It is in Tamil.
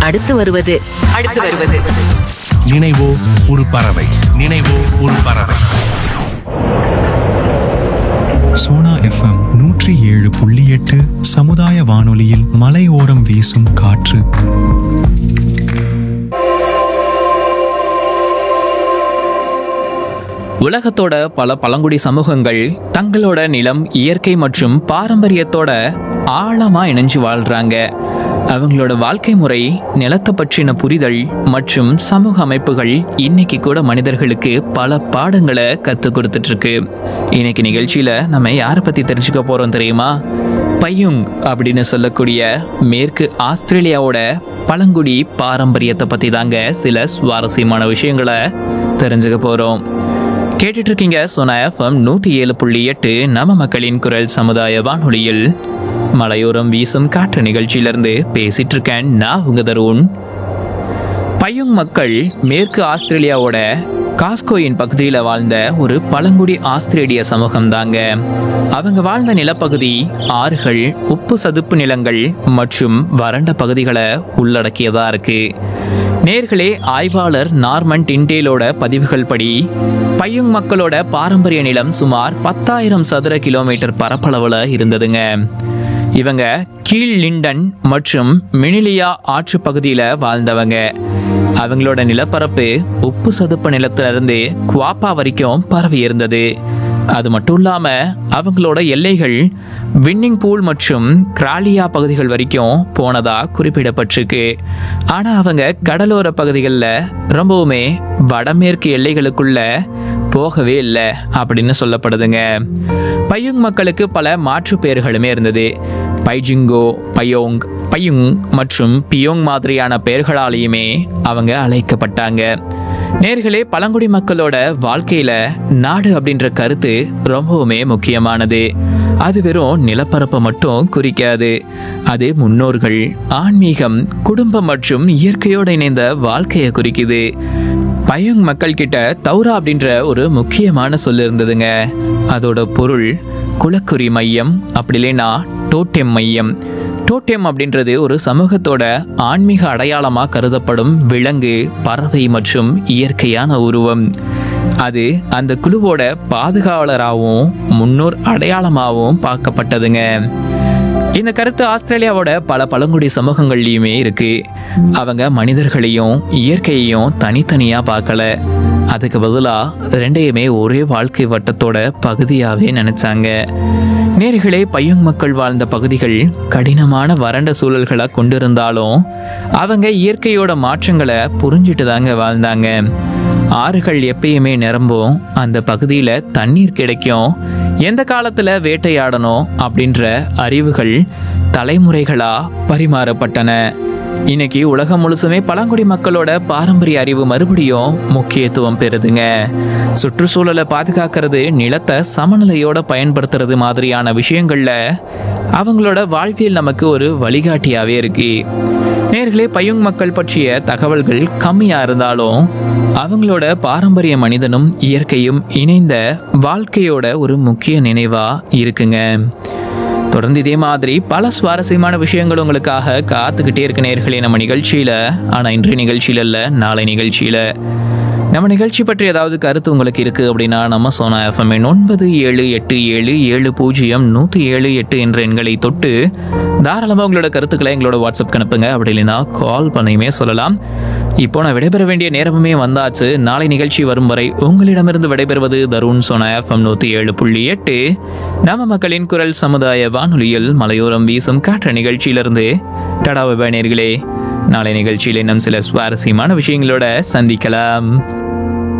அடுத்து வருவது அடுத்து வருவது நினைவோ ஒரு பறவை நினைவோ ஒரு பறவை சோனா எஃப்எம் நூற்றி ஏழு புள்ளி எட்டு சமுதாய வானொலியில் மலையோரம் வீசும் காற்று உலகத்தோட பல பழங்குடி சமூகங்கள் தங்களோட நிலம் இயற்கை மற்றும் பாரம்பரியத்தோட ஆழமா இணைஞ்சு வாழ்றாங்க அவங்களோட வாழ்க்கை முறை நிலத்தை பற்றின புரிதல் மற்றும் சமூக அமைப்புகள் இன்னைக்கு கூட மனிதர்களுக்கு பல பாடங்களை கற்றுக் கொடுத்துட்டு இருக்கு இன்னைக்கு நிகழ்ச்சியில நம்ம யாரை பத்தி தெரிஞ்சுக்க போறோம் தெரியுமா பையுங் அப்படின்னு சொல்லக்கூடிய மேற்கு ஆஸ்திரேலியாவோட பழங்குடி பாரம்பரியத்தை பத்தி தாங்க சில சுவாரஸ்யமான விஷயங்களை தெரிஞ்சுக்க போறோம் கேட்டுட்டு இருக்கீங்க சோனா எஃப்எம் நூத்தி ஏழு புள்ளி எட்டு நம்ம மக்களின் குரல் சமுதாய வானொலியில் மலையோரம் வீசும் காற்று நிகழ்ச்சியிலிருந்து பேசிட்டு இருக்கேன் நான் உங்க தருண் பையுங் மக்கள் மேற்கு ஆஸ்திரேலியாவோட காஸ்கோயின் பகுதியில் வாழ்ந்த ஒரு பழங்குடி ஆஸ்திரேலிய சமூகம் தாங்க அவங்க வாழ்ந்த நிலப்பகுதி ஆறுகள் உப்பு சதுப்பு நிலங்கள் மற்றும் வறண்ட பகுதிகளை உள்ளடக்கியதா இருக்கு நேர்களே ஆய்வாளர் நார்மன் டிண்டேலோட பதிவுகள் படி பையுங் மக்களோட பாரம்பரிய நிலம் சுமார் பத்தாயிரம் சதுர கிலோமீட்டர் பரப்பளவுல இருந்ததுங்க இவங்க கீழ் லிண்டன் மற்றும் மினிலியா ஆற்று பகுதியில் வாழ்ந்தவங்க அவங்களோட நிலப்பரப்பு உப்பு சதுப்பு நிலத்துல இருந்து குவாப்பா வரைக்கும் பரவி இருந்தது அது மட்டும் இல்லாம அவங்களோட எல்லைகள் வின்னிங் பூல் மற்றும் கிராலியா பகுதிகள் வரைக்கும் போனதா குறிப்பிடப்பட்டிருக்கு ஆனா அவங்க கடலோர பகுதிகளில் ரொம்பவுமே வடமேற்கு எல்லைகளுக்குள்ள போகவே இல்லை அப்படின்னு சொல்லப்படுதுங்க பையுங் மக்களுக்கு பல மாற்று பெயர்களுமே இருந்தது பைஜிங்கோ பயோங் பையுங் மற்றும் பியோங் மாதிரியான பெயர்களாலேயுமே அவங்க அழைக்கப்பட்டாங்க நேர்களே பழங்குடி மக்களோட வாழ்க்கையில நாடு அப்படின்ற கருத்து ரொம்பவுமே முக்கியமானது அது வெறும் நிலப்பரப்பை மட்டும் குறிக்காது அது முன்னோர்கள் ஆன்மீகம் குடும்பம் மற்றும் இயற்கையோட இணைந்த வாழ்க்கையை குறிக்குது பயோங் மக்கள் கிட்ட தௌரா அப்படின்ற ஒரு முக்கியமான சொல் இருந்ததுங்க அதோட பொருள் குலக்குறி மையம் அப்படி இல்லைன்னா டோட்டெம் மையம் டோட்டெம் அப்படின்றது ஒரு சமூகத்தோட ஆன்மீக அடையாளமாக கருதப்படும் விலங்கு பறவை மற்றும் இயற்கையான உருவம் அது அந்த குழுவோட பாதுகாவலராகவும் முன்னோர் அடையாளமாகவும் பார்க்கப்பட்டதுங்க இந்த கருத்து ஆஸ்திரேலியாவோட பல பழங்குடி சமூகங்கள்லையுமே இருக்கு அவங்க மனிதர்களையும் இயற்கையையும் தனித்தனியா பார்க்கல அதுக்கு பதிலா ரெண்டையுமே ஒரே வாழ்க்கை வட்டத்தோட பகுதியாவே நினைச்சாங்க நேர்களே பையுங் மக்கள் வாழ்ந்த பகுதிகள் கடினமான வறண்ட சூழல்களை கொண்டிருந்தாலும் அவங்க இயற்கையோட மாற்றங்களை புரிஞ்சுட்டு தாங்க வாழ்ந்தாங்க ஆறுகள் எப்பயுமே நிரம்பும் அந்த பகுதியில் தண்ணீர் கிடைக்கும் எந்த காலத்தில் வேட்டையாடணும் அப்படின்ற அறிவுகள் தலைமுறைகளா பரிமாறப்பட்டன இன்னைக்கு உலகம் முழுசுமே பழங்குடி மக்களோட பாரம்பரிய அறிவு மறுபடியும் முக்கியத்துவம் பெறுதுங்க சுற்றுச்சூழலை பாதுகாக்கிறது நிலத்தை சமநிலையோட பயன்படுத்துறது மாதிரியான விஷயங்கள்ல அவங்களோட வாழ்வியல் நமக்கு ஒரு வழிகாட்டியாவே இருக்கு நேர்களே பையுங் மக்கள் பற்றிய தகவல்கள் கம்மியா இருந்தாலும் அவங்களோட பாரம்பரிய மனிதனும் இயற்கையும் இணைந்த வாழ்க்கையோட ஒரு முக்கிய நினைவா இருக்குங்க தொடர்ந்து இதே மாதிரி பல சுவாரஸ்யமான விஷயங்கள் உங்களுக்காக காத்துக்கிட்டே இருக்க நேர்களே நம்ம நிகழ்ச்சியில ஆனா இன்றைய நிகழ்ச்சியில இல்ல நாளை நிகழ்ச்சியில நம்ம நிகழ்ச்சி பற்றி ஏதாவது கருத்து உங்களுக்கு இருக்கு அப்படின்னா நம்ம சோனா எஃப்எம் ஒன்பது ஏழு எட்டு ஏழு ஏழு பூஜ்ஜியம் நூற்றி ஏழு எட்டு என்ற எண்களை தொட்டு தாராளமாக உங்களோட கருத்துக்களை எங்களோட வாட்ஸ்அப் அனுப்புங்க அப்படி இல்லைன்னா கால் பண்ணியுமே சொல்லலாம் இப்போ நான் விடைபெற வேண்டிய நேரமுமே வந்தாச்சு நாளை நிகழ்ச்சி வரும் வரை உங்களிடமிருந்து விடைபெறுவது தருண் சோனா எஃப்எம் நூற்றி ஏழு புள்ளி எட்டு நம்ம மக்களின் குரல் சமுதாய வானொலியில் மலையோரம் வீசும் காற்று நிகழ்ச்சியிலிருந்து டடா நேர்களே நாளை நிகழ்ச்சியில் இன்னும் சில சுவாரஸ்யமான விஷயங்களோட சந்திக்கலாம்